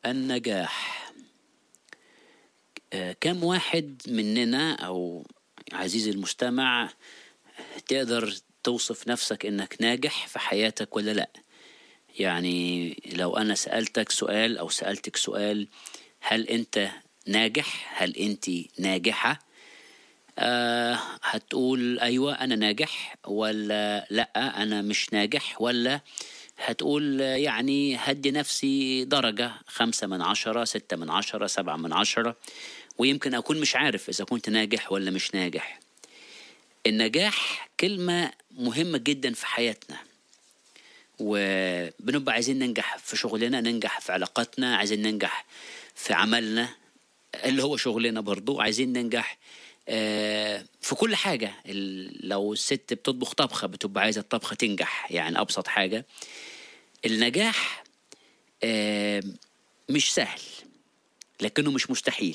النجاح آه، كم واحد مننا او عزيزي المستمع تقدر توصف نفسك انك ناجح في حياتك ولا لا يعني لو انا سألتك سؤال او سألتك سؤال هل انت ناجح هل انت ناجحة آه هتقول ايوه انا ناجح ولا لا انا مش ناجح ولا هتقول يعني هدي نفسي درجة خمسة من عشرة ستة من عشرة سبعة من عشرة ويمكن أكون مش عارف إذا كنت ناجح ولا مش ناجح النجاح كلمة مهمة جدا في حياتنا وبنبقى عايزين ننجح في شغلنا ننجح في علاقاتنا عايزين ننجح في عملنا اللي هو شغلنا برضو عايزين ننجح آه، في كل حاجة ال- لو الست بتطبخ طبخة بتبقى عايزة الطبخة تنجح يعني أبسط حاجة النجاح آه، مش سهل لكنه مش مستحيل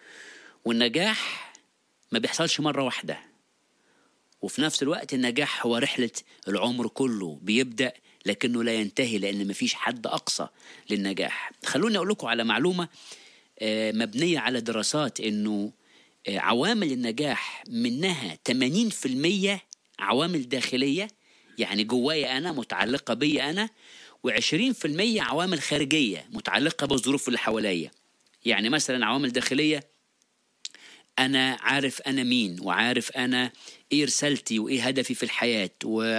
والنجاح ما بيحصلش مرة واحدة وفي نفس الوقت النجاح هو رحلة العمر كله بيبدأ لكنه لا ينتهي لأن مفيش حد أقصى للنجاح خلوني أقول لكم على معلومة آه، مبنية على دراسات إنه آه، عوامل النجاح منها 80% عوامل داخلية يعني جوايا أنا متعلقة بي أنا و20% عوامل خارجية متعلقة بالظروف اللي حواليا يعني مثلا عوامل داخلية انا عارف انا مين وعارف انا ايه رسالتي وايه هدفي في الحياه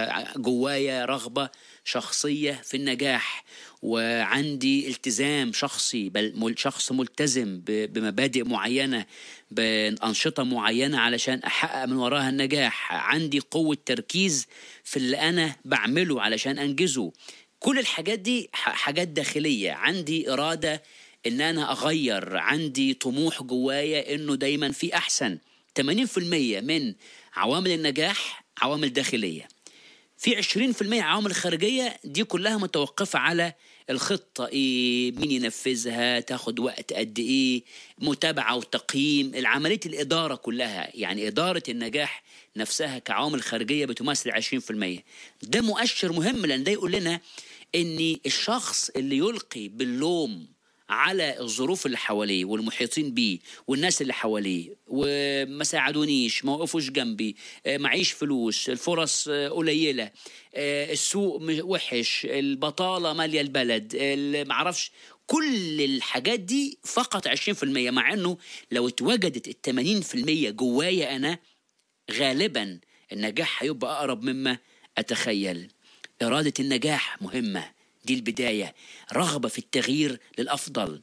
وجوايا رغبه شخصيه في النجاح وعندي التزام شخصي بل مل- شخص ملتزم ب- بمبادئ معينه بانشطه معينه علشان احقق من وراها النجاح عندي قوه تركيز في اللي انا بعمله علشان انجزه كل الحاجات دي ح- حاجات داخليه عندي اراده ان انا اغير عندي طموح جوايا انه دايما في احسن 80% من عوامل النجاح عوامل داخليه في 20% عوامل خارجيه دي كلها متوقفه على الخطه ايه مين ينفذها تاخد وقت قد ايه متابعه وتقييم العمليه الاداره كلها يعني اداره النجاح نفسها كعوامل خارجيه بتمثل 20% ده مؤشر مهم لان ده يقول لنا ان الشخص اللي يلقي باللوم على الظروف اللي حواليه والمحيطين بيه والناس اللي حواليه وما ساعدونيش ما وقفوش جنبي آه، معيش فلوس الفرص آه، قليلة آه، السوق م- وحش البطالة مالية البلد ال- معرفش كل الحاجات دي فقط 20% مع انه لو اتوجدت ال 80% جوايا انا غالبا النجاح هيبقى اقرب مما اتخيل اراده النجاح مهمه دي البدايه رغبه في التغيير للافضل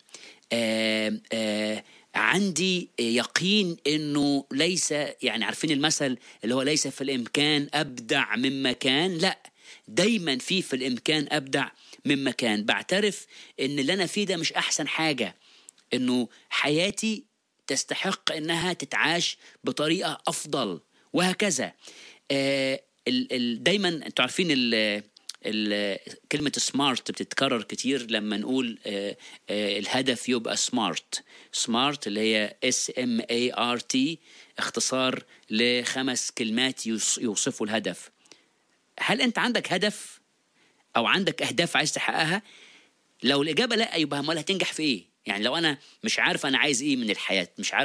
آه آه عندي يقين انه ليس يعني عارفين المثل اللي هو ليس في الامكان ابدع مما كان لا دايما في في الامكان ابدع مما كان بعترف ان اللي انا فيه ده مش احسن حاجه انه حياتي تستحق انها تتعاش بطريقه افضل وهكذا آه ال ال دايما انتوا عارفين ال ال كلمة سمارت بتتكرر كتير لما نقول آه آه الهدف يبقى سمارت سمارت اللي هي اس ام اي ار تي اختصار لخمس كلمات يوص- يوصفوا الهدف هل انت عندك هدف او عندك اهداف عايز تحققها لو الاجابه لا يبقى امال هتنجح في ايه يعني لو انا مش عارف انا عايز ايه من الحياه مش عارف